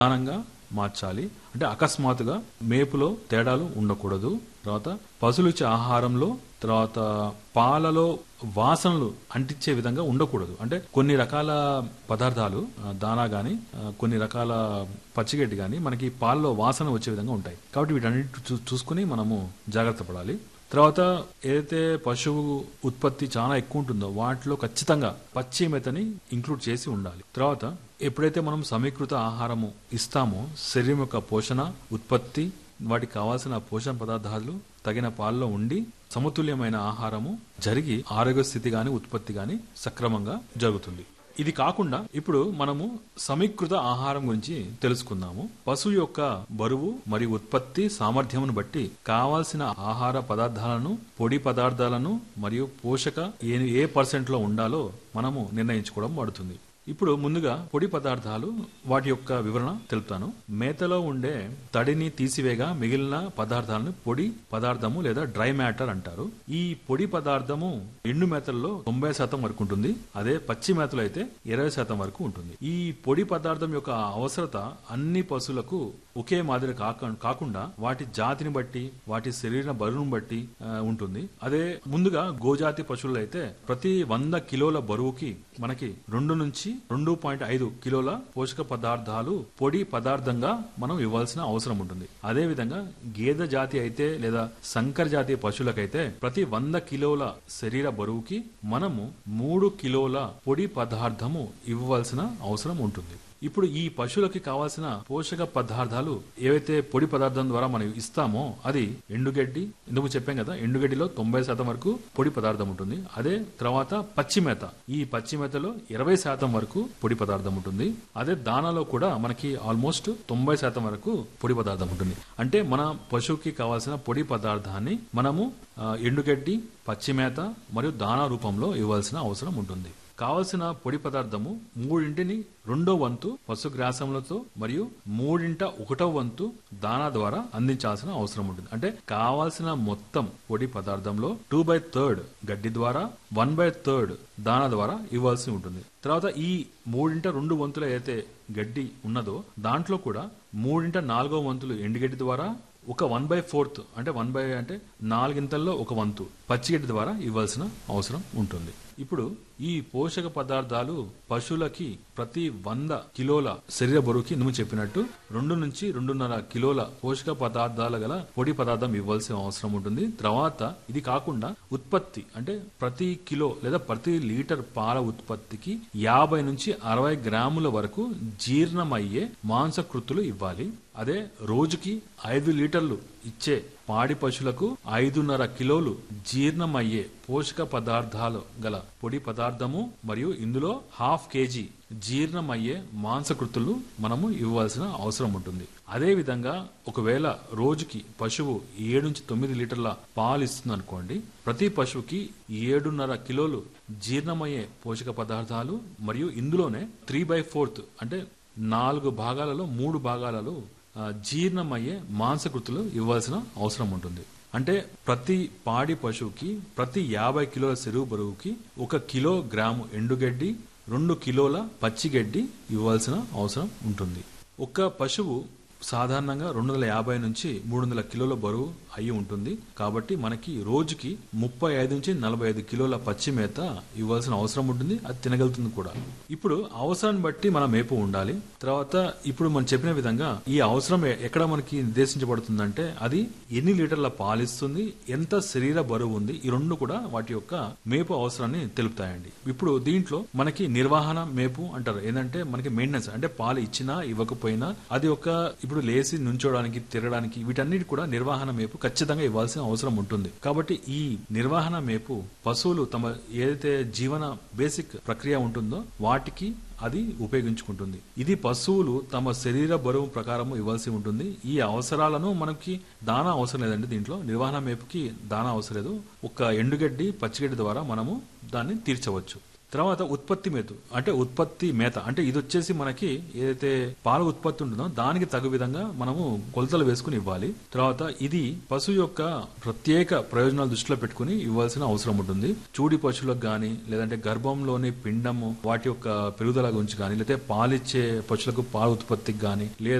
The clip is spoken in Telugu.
ప్రధానంగా మార్చాలి అంటే అకస్మాత్తుగా మేపులో తేడాలు ఉండకూడదు తర్వాత పశువులు ఇచ్చే ఆహారంలో తర్వాత పాలలో వాసనలు అంటించే విధంగా ఉండకూడదు అంటే కొన్ని రకాల పదార్థాలు ఆ, దానా గాని ఆ, కొన్ని రకాల పచ్చిగడ్డి గాని మనకి పాలలో వాసన వచ్చే విధంగా ఉంటాయి కాబట్టి వీటన్నిటి చూ- చూసుకుని మనము జాగ్రత్త పడాలి తర్వాత ఏదైతే పశువు ఉత్పత్తి చాలా ఎక్కువ ఉంటుందో వాటిలో ఖచ్చితంగా పచ్చి మెతని ఇంక్లూడ్ చేసి ఉండాలి తర్వాత ఎప్పుడైతే మనం సమీకృత ఆహారము ఇస్తామో శరీరం యొక్క పోషణ ఉత్పత్తి వాటికి కావాల్సిన పోషణ పదార్థాలు తగిన పాలలో ఉండి సమతుల్యమైన ఆహారము జరిగి ఆరోగ్య స్థితి గాని ఉత్పత్తి గాని సక్రమంగా జరుగుతుంది ఇది కాకుండా ఇప్పుడు మనము సమీకృత ఆహారం గురించి తెలుసుకుందాము పశువు యొక్క బరువు మరియు ఉత్పత్తి సామర్థ్యమును బట్టి కావాల్సిన ఆహార పదార్థాలను పొడి పదార్థాలను మరియు పోషక ఏ ఏ పర్సెంట్ లో ఉండాలో మనము నిర్ణయించుకోవడం పడుతుంది ఇప్పుడు ముందుగా పొడి పదార్థాలు వాటి యొక్క వివరణ తెలుపుతాను మేతలో ఉండే తడిని తీసివేగా మిగిలిన పదార్థాలను పొడి పదార్థము లేదా డ్రై మ్యాటర్ అంటారు ఈ పొడి పదార్థము ఎండు మేతల్లో తొంభై శాతం వరకు ఉంటుంది అదే పచ్చి మేతలో అయితే ఇరవై శాతం వరకు ఉంటుంది ఈ పొడి పదార్థం యొక్క అవసరత అన్ని పశువులకు ఒకే మాదిరి కాక- కాకుండా వాటి జాతిని బట్టి వాటి శరీర బరువును బట్టి ఆ, ఉంటుంది అదే ముందుగా గోజాతి పశువులు అయితే ప్రతి వంద కిలోల బరువుకి మనకి రెండు నుంచి రెండు పాయింట్ ఐదు కిలోల పోషక పదార్థాలు పొడి పదార్థంగా మనం ఇవ్వాల్సిన అవసరం ఉంటుంది అదే విధంగా గేదె జాతి అయితే లేదా సంకర జాతి పశువులకైతే ప్రతి వంద కిలోల శరీర బరువుకి మనము మూడు కిలోల పొడి పదార్థము ఇవ్వవలసిన అవసరం ఉంటుంది ఇప్పుడు ఈ పశువులకి కావాల్సిన పోషక పదార్థాలు ఏవైతే పొడి పదార్థం ద్వారా మనం ఇస్తామో అది ఎండుగడ్డి ఇందుకు చెప్పాం కదా ఎండుగడ్డిలో తొంభై శాతం వరకు పొడి పదార్థం ఉంటుంది అదే తర్వాత పచ్చి మేత ఈ పచ్చి మేతలో ఇరవై శాతం వరకు పొడి పదార్థం ఉంటుంది అదే దానాలో కూడా మనకి ఆల్మోస్ట్ తొంభై శాతం వరకు పొడి పదార్థం ఉంటుంది అంటే మన పశువుకి కావాల్సిన పొడి పదార్థాన్ని మనము ఆ, ఎండుగడ్డి పచ్చి మేత మరియు దానా రూపంలో ఇవ్వాల్సిన అవసరం ఉంటుంది కావలసిన పొడి పదార్థము మూడింటిని రెండో వంతు పశుగ్రాసములతో మరియు మూడింట ఒకటో వంతు దానా ద్వారా అందించాల్సిన అవసరం ఉంటుంది అంటే కావాల్సిన మొత్తం పొడి పదార్థంలో టూ బై థర్డ్ గడ్డి ద్వారా వన్ బై థర్డ్ దానా ద్వారా ఇవ్వాల్సి ఉంటుంది తర్వాత ఈ మూడింట రెండు వంతులు ఏదైతే గడ్డి ఉన్నదో దాంట్లో కూడా మూడింట నాలుగో వంతులు ఎండుగడ్డి ద్వారా ఒక వన్ బై ఫోర్త్ అంటే వన్ బై అంటే నాలుగింతల్లో ఒక వంతు పచ్చిగడ్డి ద్వారా ఇవ్వాల్సిన అవసరం ఉంటుంది ఇప్పుడు ఈ పోషక పదార్థాలు పశువులకి ప్రతి వంద కిలోల శరీర బరువుకి నువ్వు చెప్పినట్టు రెండు నుంచి రెండున్నర కిలోల పోషక పదార్థాల గల పొడి పదార్థం ఇవ్వాల్సిన అవసరం ఉంటుంది తర్వాత ఇది కాకుండా ఉత్పత్తి అంటే ప్రతి కిలో లేదా ప్రతి లీటర్ పాల ఉత్పత్తికి యాభై నుంచి అరవై గ్రాముల వరకు జీర్ణమయ్యే మాంసకృతులు ఇవ్వాలి అదే రోజుకి ఐదు లీటర్లు ఇచ్చే పాడి పశువులకు ఐదున్నర కిలోలు జీర్ణమయ్యే పోషక పదార్థాలు గల పొడి పదార్థము మరియు ఇందులో హాఫ్ కేజీ జీర్ణమయ్యే మాంసకృతులు మనము ఇవ్వాల్సిన అవసరం ఉంటుంది అదే విధంగా ఒకవేళ రోజుకి పశువు ఏడు నుంచి తొమ్మిది లీటర్ల పాలు ఇస్తుంది అనుకోండి ప్రతి పశువుకి ఏడున్నర కిలోలు జీర్ణమయ్యే పోషక పదార్థాలు మరియు ఇందులోనే త్రీ బై ఫోర్త్ అంటే నాలుగు భాగాలలో మూడు భాగాలలో ఆ, జీర్ణమయ్యే మాంసకృతులు ఇవ్వాల్సిన అవసరం ఉంటుంది అంటే ప్రతి పాడి పశువుకి ప్రతి యాభై కిలోల చెరువు బరువుకి ఒక కిలో గ్రాము ఎండుగడ్డి రెండు కిలోల పచ్చిగడ్డి ఇవ్వాల్సిన అవసరం ఉంటుంది ఒక పశువు సాధారణంగా రెండు వందల యాభై నుంచి మూడు వందల కిలోల బరువు అయి ఉంటుంది కాబట్టి మనకి రోజుకి ముప్పై ఐదు నుంచి నలభై ఐదు కిలోల పచ్చి మేత ఇవ్వాల్సిన అవసరం ఉంటుంది అది తినగలుగుతుంది కూడా ఇప్పుడు అవసరాన్ని బట్టి మన మేపు ఉండాలి తర్వాత ఇప్పుడు మనం చెప్పిన విధంగా ఈ అవసరం ఎ- ఎక్కడ మనకి నిర్దేశించబడుతుందంటే అది ఎన్ని లీటర్ల పాలిస్తుంది ఎంత శరీర బరువు ఉంది ఈ రెండు కూడా వాటి యొక్క మేపు అవసరాన్ని తెలుపుతాయండి ఇప్పుడు దీంట్లో మనకి నిర్వహణ మేపు అంటారు ఏంటంటే మనకి మెయింటెనెన్స్ అంటే పాలు ఇచ్చినా ఇవ్వకపోయినా అది ఒక ఇప్పుడు లేచి నుంచోడానికి తిరగడానికి వీటన్నిటి కూడా నిర్వహణ మేపు ఖచ్చితంగా ఇవ్వాల్సిన అవసరం ఉంటుంది కాబట్టి ఈ నిర్వహణ మేపు పశువులు తమ ఏదైతే జీవన బేసిక్ ప్రక్రియ ఉంటుందో వాటికి అది ఉపయోగించుకుంటుంది ఇది పశువులు తమ శరీర బరువు ప్రకారం ఇవ్వాల్సి ఉంటుంది ఈ అవసరాలను మనకి దానా అవసరం లేదండి దీంట్లో నిర్వహణ మేపుకి దానా అవసరం లేదు ఒక ఎండుగడ్డి పచ్చిగడ్డి ద్వారా మనము దాన్ని తీర్చవచ్చు తర్వాత ఉత్పత్తి మేత అంటే ఉత్పత్తి మేత అంటే ఇది వచ్చేసి మనకి ఏదైతే పాల ఉత్పత్తి ఉంటుందో దానికి తగు విధంగా మనము కొలతలు వేసుకుని ఇవ్వాలి తర్వాత ఇది పశువు యొక్క ప్రత్యేక ప్రయోజనాలు దృష్టిలో పెట్టుకుని ఇవ్వాల్సిన అవసరం ఉంటుంది చూడి పశువులకు కానీ లేదంటే గర్భంలోని పిండము వాటి యొక్క పెరుగుదల గురించి కానీ లేకపోతే పాలిచ్చే పశువులకు పాల ఉత్పత్తికి కానీ లేదా